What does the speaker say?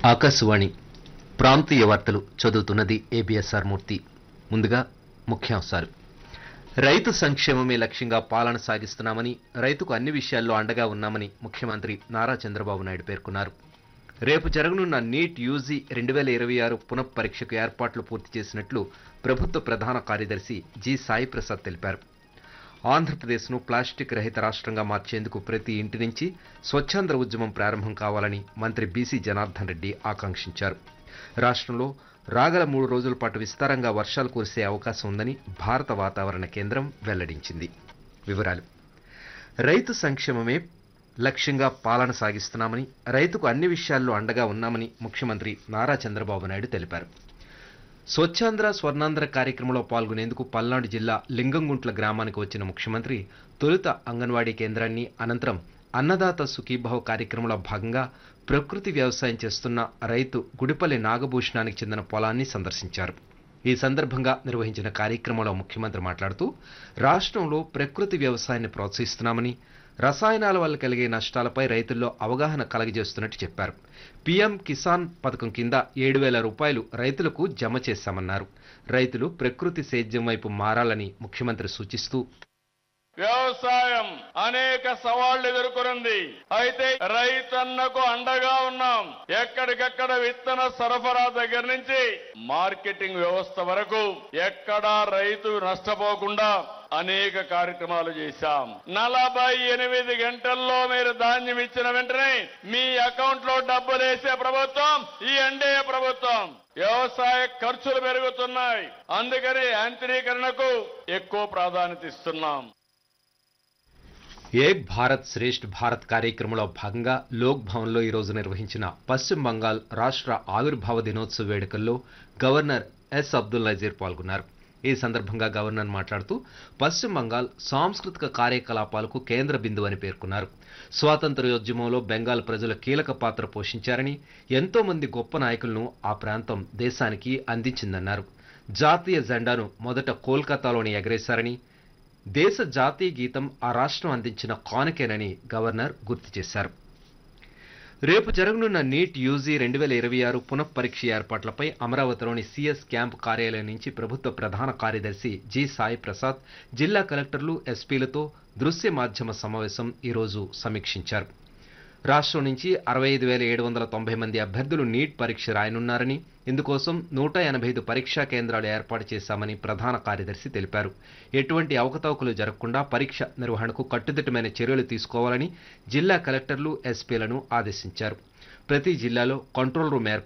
ఆకాశవాణి ప్రాంతీయ వార్తలు చదువుతున్నది ఏబిఎస్ఆర్ మూర్తి ముందుగా ముఖ్యాంశాలు రైతు సంక్షేమమే లక్ష్యంగా పాలన సాగిస్తున్నామని రైతుకు అన్ని విషయాల్లో అండగా ఉన్నామని ముఖ్యమంత్రి నారా చంద్రబాబు నాయుడు పేర్కొన్నారు రేపు జరగనున్న నీట్ యూజీ రెండు వేల ఇరవై ఆరు పునఃపరీక్షకు ఏర్పాట్లు పూర్తి చేసినట్లు ప్రభుత్వ ప్రధాన కార్యదర్శి జి సాయి ప్రసాద్ తెలిపారు ఆంధ్రప్రదేశ్ను ప్లాస్టిక్ రహిత రాష్ట్రంగా మార్చేందుకు ప్రతి ఇంటి నుంచి స్వచ్ఛాంధ్ర ఉద్యమం ప్రారంభం కావాలని మంత్రి బీసీ జనార్దన్ రెడ్డి ఆకాంక్షించారు రాష్ట్రంలో రాగల మూడు రోజుల పాటు విస్తారంగా వర్షాలు కురిసే అవకాశం ఉందని భారత వాతావరణ కేంద్రం వెల్లడించింది వివరాలు రైతు సంక్షేమమే లక్ష్యంగా పాలన సాగిస్తున్నామని రైతుకు అన్ని విషయాల్లో అండగా ఉన్నామని ముఖ్యమంత్రి నారా చంద్రబాబు నాయుడు తెలిపారు స్వచ్ఛాంధ్ర స్వర్ణాంధ్ర కార్యక్రమంలో పాల్గొనేందుకు పల్నాడు జిల్లా లింగంగుంట్ల గ్రామానికి వచ్చిన ముఖ్యమంత్రి తొలుత అంగన్వాడీ కేంద్రాన్ని అనంతరం అన్నదాత సుఖీభావ్ కార్యక్రమంలో భాగంగా ప్రకృతి వ్యవసాయం చేస్తున్న రైతు గుడిపల్లి నాగభూషణానికి చెందిన పొలాన్ని సందర్శించారు ఈ సందర్భంగా నిర్వహించిన కార్యక్రమంలో ముఖ్యమంత్రి మాట్లాడుతూ రాష్ట్రంలో ప్రకృతి వ్యవసాయాన్ని ప్రోత్సహిస్తున్నామని రసాయనాల వల్ల కలిగే నష్టాలపై రైతుల్లో అవగాహన కలగజేస్తున్నట్టు చెప్పారు పీఎం కిసాన్ పథకం కింద ఏడు వేల రూపాయలు రైతులకు జమ చేశామన్నారు రైతులు ప్రకృతి సేద్యం వైపు మారాలని ముఖ్యమంత్రి సూచిస్తూ వ్యవసాయం అనేక సవాళ్లు ఎదుర్కొంది అయితే రైతన్నకు అండగా ఉన్నాం ఎక్కడికెక్కడ విత్తన సరఫరా దగ్గర నుంచి మార్కెటింగ్ వ్యవస్థ వరకు ఎక్కడా రైతు నష్టపోకుండా అనేక కార్యక్రమాలు చేశాం నలభై ఎనిమిది గంటల్లో మీరు ధాన్యం ఇచ్చిన వెంటనే మీ అకౌంట్ లో డబ్బులు వేసే ప్రభుత్వం ఈ ఎన్డీఏ ప్రభుత్వం వ్యవసాయ ఖర్చులు పెరుగుతున్నాయి అందుకని యాంత్రీకరణకు ఎక్కువ ప్రాధాన్యత ఇస్తున్నాం ఏక్ భారత్ శ్రేష్ఠ్ భారత్ కార్యక్రమంలో భాగంగా లోక్ భవన్లో ఈరోజు నిర్వహించిన పశ్చిమ బంగాల్ రాష్ట్ర ఆవిర్భావ దినోత్సవ వేడుకల్లో గవర్నర్ ఎస్ అబ్దుల్ నజీర్ పాల్గొన్నారు ఈ సందర్భంగా గవర్నర్ మాట్లాడుతూ పశ్చిమ బంగాల్ సాంస్కృతిక కార్యకలాపాలకు కేంద్ర బిందువు అని పేర్కొన్నారు స్వాతంత్ర్యోద్యమంలో బెంగాల్ ప్రజలు కీలక పాత్ర పోషించారని ఎంతో మంది గొప్ప నాయకులను ఆ ప్రాంతం దేశానికి అందించిందన్నారు జాతీయ జెండాను మొదట కోల్కతాలోని ఎగరేశారని దేశ జాతీయ గీతం ఆ రాష్ట్రం అందించిన కానుకేనని గవర్నర్ గుర్తు చేశారు రేపు జరగనున్న నీట్ యూజీ రెండు వేల ఇరవై ఆరు పునఃపరీక్ష ఏర్పాట్లపై అమరావతిలోని సిఎస్ క్యాంప్ కార్యాలయం నుంచి ప్రభుత్వ ప్రధాన కార్యదర్శి జి సాయి ప్రసాద్ జిల్లా కలెక్టర్లు ఎస్పీలతో దృశ్య మాధ్యమ సమావేశం ఈరోజు సమీక్షించారు రాష్ట్రం నుంచి అరవై ఐదు వేల ఏడు వందల తొంభై మంది అభ్యర్థులు నీట్ పరీక్ష రాయనున్నారని ఇందుకోసం నూట ఎనభై ఐదు పరీక్షా కేంద్రాలు ఏర్పాటు చేశామని ప్రధాన కార్యదర్శి తెలిపారు ఎటువంటి అవకతవకలు జరగకుండా పరీక్ష నిర్వహణకు కట్టుదిట్టమైన చర్యలు తీసుకోవాలని జిల్లా కలెక్టర్లు ఎస్పీలను ఆదేశించారు ప్రతి జిల్లాలో కంట్రోల్ రూమ్ ఏర్పాటు